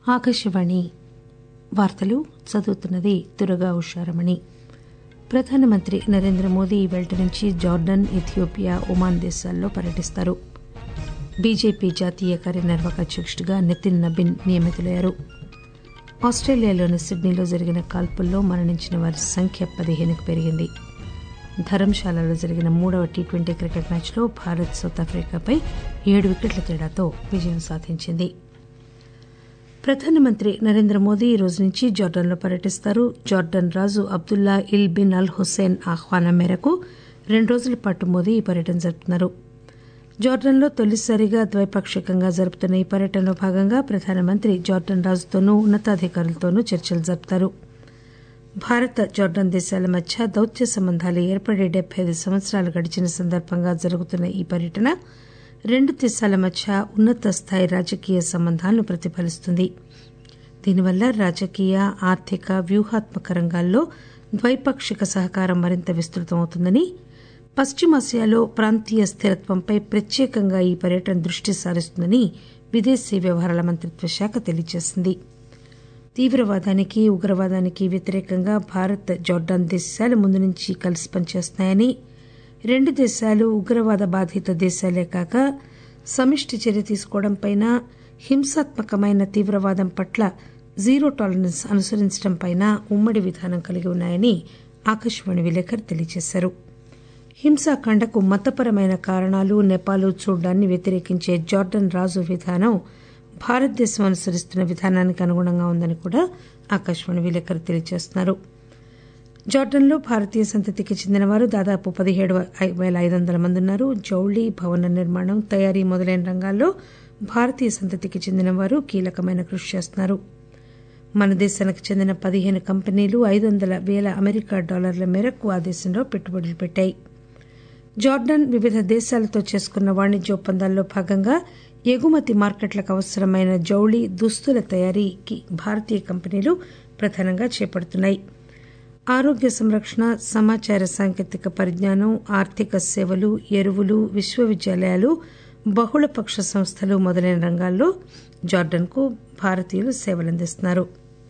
ఆకాశవాణి వార్తలు చదువుతున్నది దుర్గా ఉషారమణి ప్రధానమంత్రి నరేంద్ర మోదీ ఈవేళ నుంచి జార్డన్ ఇథియోపియా ఒమాన్ దేశాల్లో పర్యటిస్తారు బీజేపీ జాతీయ కార్యనిర్వాహక అధ్యకుడిగా నితిన్ నబిన్ నియమితులయ్యారు ఆస్టేలియాలోని సిడ్నీలో జరిగిన కాల్పుల్లో మరణించిన వారి సంఖ్య పదిహేనుకు పెరిగింది ధరంశాలలో జరిగిన మూడవ టీ ట్వంటీ క్రికెట్ మ్యాచ్లో భారత్ సౌత్ ఆఫ్రికాపై ఏడు వికెట్ల తేడాతో విజయం సాధించింది ప్రధానమంత్రి నరేంద్ర మోదీ ఈ రోజు నుంచి జార్డన్లో పర్యటిస్తారు జార్డన్ రాజు అబ్దుల్లా ఇల్ బిన్ అల్ హుస్సేన్ ఆహ్వానం మేరకు రెండు రోజుల పాటు మోదీ ఈ పర్యటన జరుపుతున్నారు జార్డన్లో తొలిసారిగా ద్వైపాక్షికంగా జరుపుతున్న ఈ పర్యటనలో భాగంగా ప్రధానమంత్రి జార్డన్ రాజుతోనూ ఉన్నతాధికారులతోనూ చర్చలు జరుపుతారు భారత్ జార్డన్ దేశాల మధ్య దౌత్య సంబంధాలు ఏర్పడి డెబ్బై ఐదు సంవత్సరాలు గడిచిన సందర్భంగా జరుగుతున్న ఈ పర్యటన రెండు దేశాల మధ్య ఉన్నత స్థాయి రాజకీయ సంబంధాలను ప్రతిఫలిస్తుంది దీనివల్ల రాజకీయ ఆర్థిక వ్యూహాత్మక రంగాల్లో ద్వైపాక్షిక సహకారం మరింత విస్తృతమవుతుందని పశ్చిమాసియాలో ప్రాంతీయ స్థిరత్వంపై ప్రత్యేకంగా ఈ పర్యటన దృష్టి సారిస్తుందని విదేశీ వ్యవహారాల మంత్రిత్వ శాఖ తెలియజేసింది తీవ్రవాదానికి ఉగ్రవాదానికి వ్యతిరేకంగా భారత్ జార్డాన్ దేశాలు ముందు నుంచి కలిసి పనిచేస్తున్నాయని రెండు దేశాలు ఉగ్రవాద బాధిత దేశాలే కాక సమిష్టి చర్య తీసుకోవడంపై హింసాత్మకమైన తీవ్రవాదం పట్ల జీరో టాలరెన్స్ అనుసరించడంపై ఉమ్మడి విధానం కలిగి ఉన్నాయని ఆకాశవాణి విలేకరి తెలియజేశారు హింసాకాండకు మతపరమైన కారణాలు నెపాలు చూడ్డాన్ని వ్యతిరేకించే జార్డన్ రాజు విధానం భారతదేశం అనుసరిస్తున్న విధానానికి అనుగుణంగా ఉందని కూడా ఆకాశవాణి విలేకరి తెలియజేస్తున్నారు జార్డన్లో భారతీయ సంతతికి చెందిన వారు దాదాపు పదిహేడు పేల ఐదు వందల మంది ఉన్నారు జౌళి భవన నిర్మాణం తయారీ మొదలైన రంగాల్లో భారతీయ సంతతికి చెందిన వారు కీలకమైన కృషి చేస్తున్నారు మన దేశానికి చెందిన పదిహేను కంపెనీలు ఐదు వందల పేల అమెరికా డాలర్ల మేరకు ఆ దేశంలో పెట్టుబడులు పెట్టాయి జార్డన్ వివిధ దేశాలతో చేసుకున్న వాణిజ్య ఒప్పందాల్లో భాగంగా ఎగుమతి మార్కెట్లకు అవసరమైన జౌళి దుస్తుల తయారీకి భారతీయ కంపెనీలు ప్రధానంగా చేపడుతున్నాయి ఆరోగ్య సంరక్షణ సమాచార సాంకేతిక పరిజ్ఞానం ఆర్థిక సేవలు ఎరువులు విశ్వవిద్యాలయాలు బహుళపక్ష సంస్థలు మొదలైన రంగాల్లో జార్డన్కు భారతీయులు సేవలందిస్తున్నారు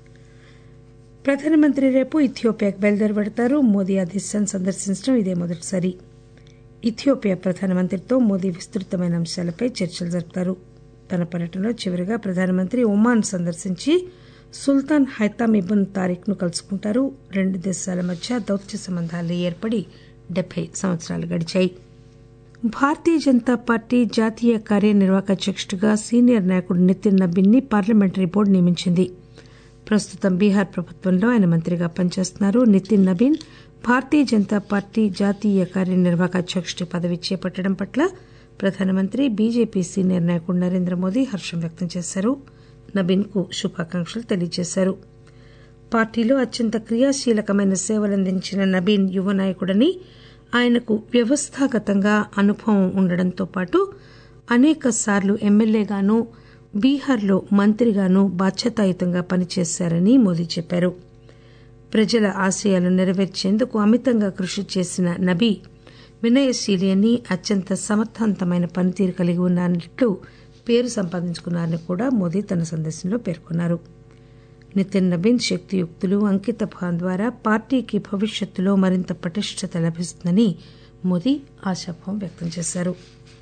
ప్రధానమంత్రి రేపు ఇథియోపియాకు బయలుదేరి పెడతారు మోదీ ఆ దేశాన్ని సందర్శించడం ఇదే మొదటిసారి ఇథియోపియా ప్రధానమంత్రితో మోదీ విస్తృతమైన అంశాలపై చర్చలు జరుపుతారు తన పర్యటనలో చివరిగా ప్రధానమంత్రి ఒమాన్ సందర్శించి సుల్తాన్ హైతామ్ ఇబన్ తారిక్ ను కలుసుకుంటారు రెండు దేశాల మధ్య దౌత్య సంబంధాలు ఏర్పడి డెబ్బై సంవత్సరాలు గడిచాయి భారతీయ జనతా పార్టీ జాతీయ కార్యనిర్వాహక అధ్యకుడిగా సీనియర్ నాయకుడు నితిన్ నబీన్ ని పార్లమెంటరీ బోర్డు నియమించింది ప్రస్తుతం బీహార్ ప్రభుత్వంలో ఆయన మంత్రిగా పనిచేస్తున్నారు నితిన్ నబీన్ భారతీయ జనతా పార్టీ జాతీయ కార్యనిర్వాహక అధ్యకుడి పదవి చేపట్టడం పట్ల ప్రధానమంత్రి బీజేపీ సీనియర్ నాయకుడు నరేంద్ర మోదీ హర్షం వ్యక్తం చేశారు నబీన్ కు శుభాకాంక్షలు తెలియజేశారు పార్టీలో అత్యంత క్రియాశీలకమైన సేవలందించిన నబీన్ యువ నాయకుడని ఆయనకు వ్యవస్థాగతంగా అనుభవం ఉండడంతో పాటు అనేక సార్లు ఎమ్మెల్యేగాను బీహార్లో మంత్రిగాను బాధ్యతాయుతంగా పనిచేశారని మోదీ చెప్పారు ప్రజల ఆశయాలను నెరవేర్చేందుకు అమితంగా కృషి చేసిన నబీ వినయశీలి అని అత్యంత సమర్థవంతమైన పనితీరు కలిగి ఉన్నట్లు పేరు సంపాదించుకున్నారని కూడా మోదీ తన సందేశంలో పేర్కొన్నారు నితిన్ నబీన్ శక్తియుక్తులు అంకిత భావం ద్వారా పార్టీకి భవిష్యత్తులో మరింత పటిష్టత లభిస్తుందని మోదీ ఆశాభావం వ్యక్తం చేశారు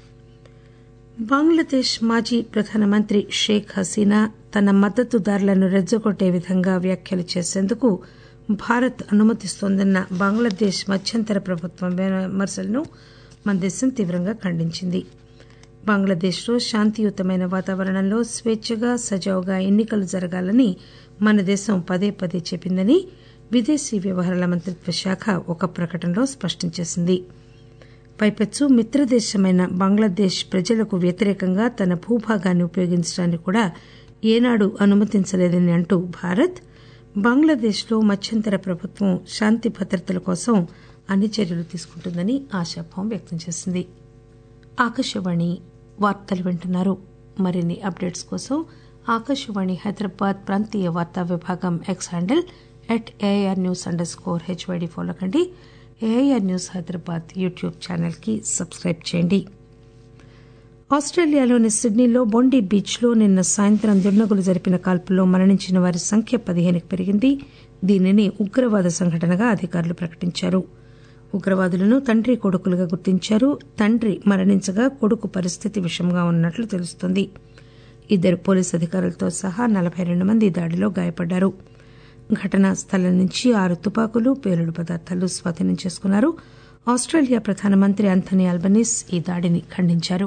బంగ్లాదేశ్ మాజీ ప్రధానమంత్రి షేక్ హసీనా తన మద్దతుదారులను రెచ్చగొట్టే విధంగా వ్యాఖ్యలు చేసేందుకు భారత్ అనుమతిస్తోందన్న బంగ్లాదేశ్ మధ్యంతర ప్రభుత్వం విమర్శలను మన దేశం తీవ్రంగా ఖండించింది బంగ్లాదేశ్లో శాంతియుతమైన వాతావరణంలో స్వేచ్ఛగా సజావుగా ఎన్నికలు జరగాలని మన దేశం పదే పదే చెప్పిందని విదేశీ వ్యవహారాల మంత్రిత్వ శాఖ ఒక ప్రకటనలో స్పష్టం చేసింది పైపెచ్చు మిత్రదేశమైన బంగ్లాదేశ్ ప్రజలకు వ్యతిరేకంగా తన భూభాగాన్ని ఉపయోగించడాన్ని కూడా ఏనాడు అనుమతించలేదని అంటూ భారత్ బంగ్లాదేశ్లో మధ్యంతర ప్రభుత్వం శాంతి భద్రతల కోసం అన్ని చర్యలు తీసుకుంటుందని ఆశాభావం వ్యక్తం చేసింది ఆకాశవాణి వార్తలు వింటున్నారు మరిన్ని అప్డేట్స్ కోసం ఆకాశవాణి హైదరాబాద్ ప్రాంతీయ వార్తా విభాగం X handle at AIR news underscore HYD follow కండి ఏఐఆర్ న్యూస్ హైదరాబాద్ యూట్యూబ్ ఛానల్కి సబ్స్క్రైబ్ చేయండి ఆస్ట్రేలియాలోని సిడ్నీలో బొండి బీచ్లో నిన్న సాయంత్రం దుండగులు జరిపిన కాల్పుల్లో మరణించిన వారి సంఖ్య పదిహేనుకు పెరిగింది దీనిని ఉగ్రవాద సంఘటనగా అధికారులు ప్రకటించారు ఉగ్రవాదులను తండ్రి కొడుకులుగా గుర్తించారు తండ్రి మరణించగా కొడుకు పరిస్థితి విషమంగా ఉన్నట్లు తెలుస్తోంది ఇద్దరు పోలీసు అధికారులతో సహా నలబై రెండు మంది దాడిలో గాయపడ్డారు ఘటనా స్థలం నుంచి ఆరు తుపాకులు పేలుడు పదార్థాలు స్వాధీనం చేసుకున్నారు ఆస్ట్రేలియా ప్రధానమంత్రి అంథనీ అల్బనీస్ ఈ దాడిని ఖండించారు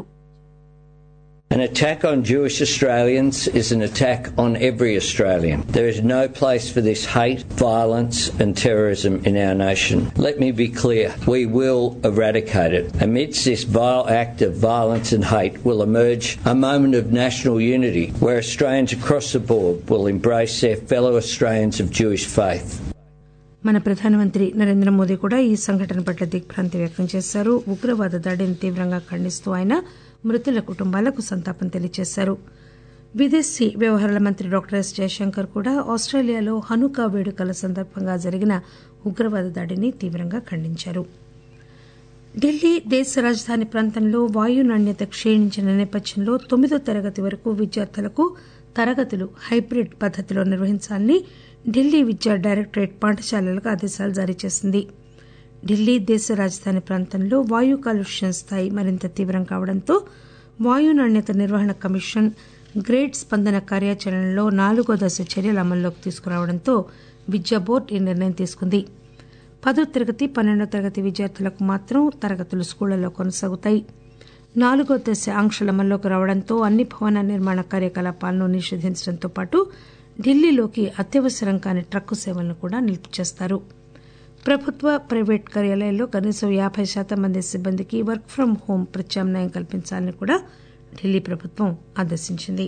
An attack on Jewish Australians is an attack on every Australian. There is no place for this hate, violence, and terrorism in our nation. Let me be clear we will eradicate it. Amidst this vile act of violence and hate will emerge a moment of national unity where Australians across the board will embrace their fellow Australians of Jewish faith. మన ప్రధానమంత్రి నరేంద్ర మోదీ కూడా ఈ సంఘటన పట్ల దిగ్భ్రాంతి వ్యక్తం చేశారు ఉగ్రవాద దాడిని తీవ్రంగా ఖండిస్తూ ఆయన మృతుల కుటుంబాలకు సంతాపం తెలియజేశారు విదేశీ వ్యవహారాల మంత్రి డాక్టర్ ఎస్ జయశంకర్ కూడా ఆస్ట్రేలియాలో హనుకా వేడుకల సందర్భంగా జరిగిన ఉగ్రవాద దాడిని తీవ్రంగా ఖండించారు ఢిల్లీ దేశ రాజధాని ప్రాంతంలో వాయు నాణ్యత క్షీణించిన నేపథ్యంలో తొమ్మిదో తరగతి వరకు విద్యార్థులకు తరగతులు హైబ్రిడ్ పద్దతిలో నిర్వహించాలని ఢిల్లీ విద్యా డైరెక్టరేట్ పాఠశాలలకు ఆదేశాలు జారీ చేసింది ఢిల్లీ దేశ రాజధాని ప్రాంతంలో వాయు కాలుష్యం స్థాయి మరింత తీవ్రం కావడంతో వాయు నాణ్యత నిర్వహణ కమిషన్ గ్రేడ్ స్పందన కార్యాచరణలో నాలుగో దశ చర్యలు అమల్లోకి తీసుకురావడంతో విద్యా బోర్డు ఈ నిర్ణయం తీసుకుంది పదో తరగతి పన్నెండో తరగతి విద్యార్థులకు మాత్రం తరగతులు స్కూళ్లలో కొనసాగుతాయి నాలుగో దశ ఆంక్షల అమల్లోకి రావడంతో అన్ని భవన నిర్మాణ కార్యకలాపాలను నిషేధించడంతో పాటు ఢిల్లీలోకి అత్యవసరం కాని ట్రక్కు సేవలను కూడా నిలుపు చేస్తారు ప్రభుత్వ ప్రైవేట్ కార్యాలయాల్లో కనీసం యాబై శాతం మంది సిబ్బందికి వర్క్ ఫ్రం హోం ప్రత్యామ్నాయం కల్పించాలని కూడా ఢిల్లీ ప్రభుత్వం ఆదేశించింది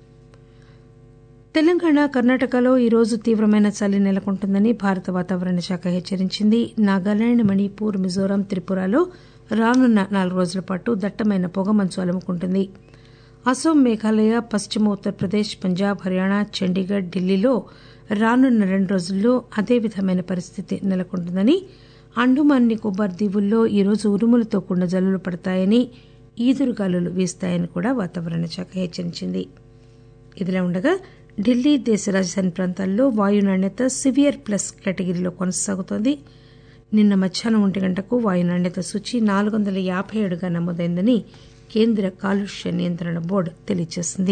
తెలంగాణ కర్ణాటకలో ఈరోజు తీవ్రమైన చలి నెలకొంటుందని భారత వాతావరణ శాఖ హెచ్చరించింది నాగాలాండ్ మణిపూర్ మిజోరాం త్రిపురలో రానున్న నాలుగు రోజుల పాటు దట్టమైన పొగమంచు అలుముకుంటుంది అసోం మేఘాలయ పశ్చిమ ఉత్తరప్రదేశ్ పంజాబ్ హర్యానా చండీగఢ్ ఢిల్లీలో రానున్న రెండు రోజుల్లో అదే విధమైన పరిస్థితి నెలకొంటుందని అండుమాన్ నికోబార్ దీవుల్లో ఈరోజు ఉరుములతో కూడిన జల్లులు పడతాయని ఈదురుగాలులు వీస్తాయని కూడా వాతావరణ శాఖ హెచ్చరించింది ఇదిలా ఉండగా ఢిల్లీ దేశ రాజధాని ప్రాంతాల్లో వాయు నాణ్యత సివియర్ ప్లస్ కేటగిరీలో కొనసాగుతోంది నిన్న మధ్యాహ్నం ఒంటి గంటకు వాయు నాణ్యత సూచి నాలుగు వందల యాభై ఏడుగా నమోదైందని కేంద్ర కాలుష్య నియంత్రణ బోర్డు తెలియజేసింది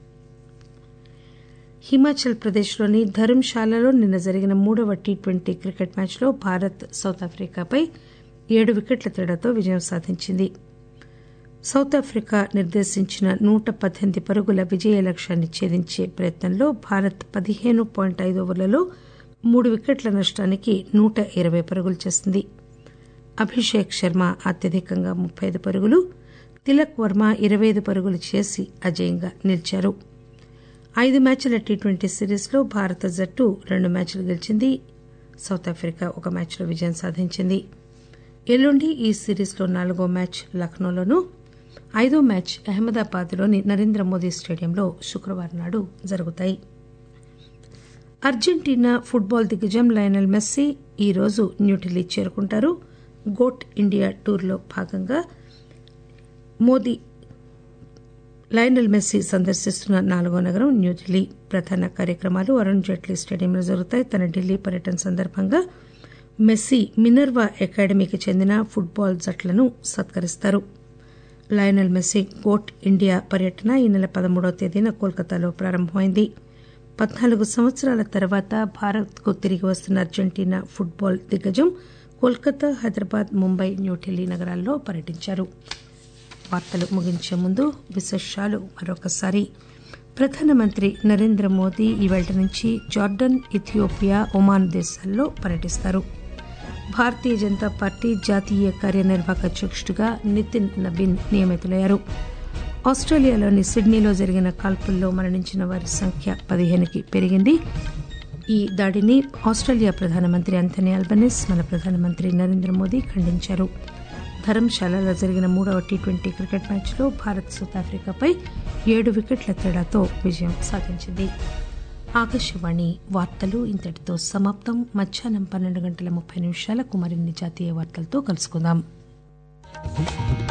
హిమాచల్ ప్రదేశ్లోని ధర్మశాలలో నిన్న జరిగిన మూడవ టీ ట్వంటీ క్రికెట్ మ్యాచ్లో భారత్ సౌత్ ఆఫ్రికాపై ఏడు వికెట్ల తేడాతో విజయం సాధించింది సౌత్ ఆఫ్రికా నిర్దేశించిన నూట పద్దెనిమిది పరుగుల విజయ లక్ష్యాన్ని ఛేదించే ప్రయత్నంలో భారత్ పదిహేను పాయింట్ ఐదు ఓవర్లలో మూడు వికెట్ల నష్టానికి నూట ఇరవై పరుగులు చేసింది అభిషేక్ శర్మ అత్యధికంగా ముప్పై ఐదు పరుగులు తిలక్ వర్మ ఇరవై ఐదు పరుగులు చేసి అజేయంగా నిలిచారు ఐదు మ్యాచ్ల టీ ట్వంటీ సిరీస్లో భారత జట్టు రెండు మ్యాచ్లు గెలిచింది సౌత్ ఆఫ్రికా ఒక మ్యాచ్లో విజయం సాధించింది ఎల్లుండి ఈ సిరీస్లో నాలుగో మ్యాచ్ లక్నోలోను ఐదో మ్యాచ్ అహ్మదాబాద్లోని నరేంద్ర మోదీ స్టేడియంలో శుక్రవారం నాడు జరుగుతాయి అర్జెంటీనా ఫుట్బాల్ దిగ్గజం లయనల్ మెస్సీ ఈరోజు న్యూఢిల్లీ చేరుకుంటారు గోట్ ఇండియా టూర్లో భాగంగా మోదీ లయనల్ మెస్సీ సందర్శిస్తున్న నాలుగో నగరం న్యూఢిల్లీ ప్రధాన కార్యక్రమాలు అరుణ్ జైట్లీ స్టేడియంలో జరుగుతాయి తన ఢిల్లీ పర్యటన సందర్భంగా మెస్సీ మినర్వా అకాడమీకి చెందిన ఫుట్బాల్ జట్లను సత్కరిస్తారు లయనల్ మెస్సీ గోట్ ఇండియా పర్యటన ఈ నెల పదమూడవ తేదీన కోల్కతాలో ప్రారంభమైంది పద్నాలుగు సంవత్సరాల తర్వాత భారత్కు తిరిగి వస్తున్న అర్జెంటీనా ఫుట్బాల్ దిగ్గజం కోల్కతా హైదరాబాద్ ముంబై న్యూఢిల్లీ నగరాల్లో పర్యటించారు వార్తలు ముగించే ముందు విశేషాలు మరొకసారి ప్రధానమంత్రి నరేంద్ర మోదీ ఈవేళ నుంచి జార్డన్ ఇథియోపియా ఒమాన్ దేశాల్లో పర్యటిస్తారు భారతీయ జనతా పార్టీ జాతీయ కార్యనిర్వాహక అధ్యక్షుడిగా నితిన్ నబీన్ నియమితులయ్యారు ఆస్ట్రేలియాలోని సిడ్నీలో జరిగిన కాల్పుల్లో మరణించిన వారి సంఖ్య పదిహేనుకి పెరిగింది ఈ దాడిని ఆస్ట్రేలియా ప్రధానమంత్రి అంథనీ అల్బనీస్ మన ప్రధానమంత్రి నరేంద్ర మోదీ ఖండించారు ధర్మశాలలో జరిగిన మూడవ టీ ట్వంటీ క్రికెట్ మ్యాచ్లో భారత్ సౌత్ ఆఫ్రికాపై ఏడు వికెట్ల తేడాతో విజయం సాధించింది ఆకాశవాణి వార్తలు ఇంతటితో సమాప్తం మధ్యాహ్నం పన్నెండు గంటల ముప్పై నిమిషాలకు మరిన్ని జాతీయ వార్తలతో కలుసుకుందాం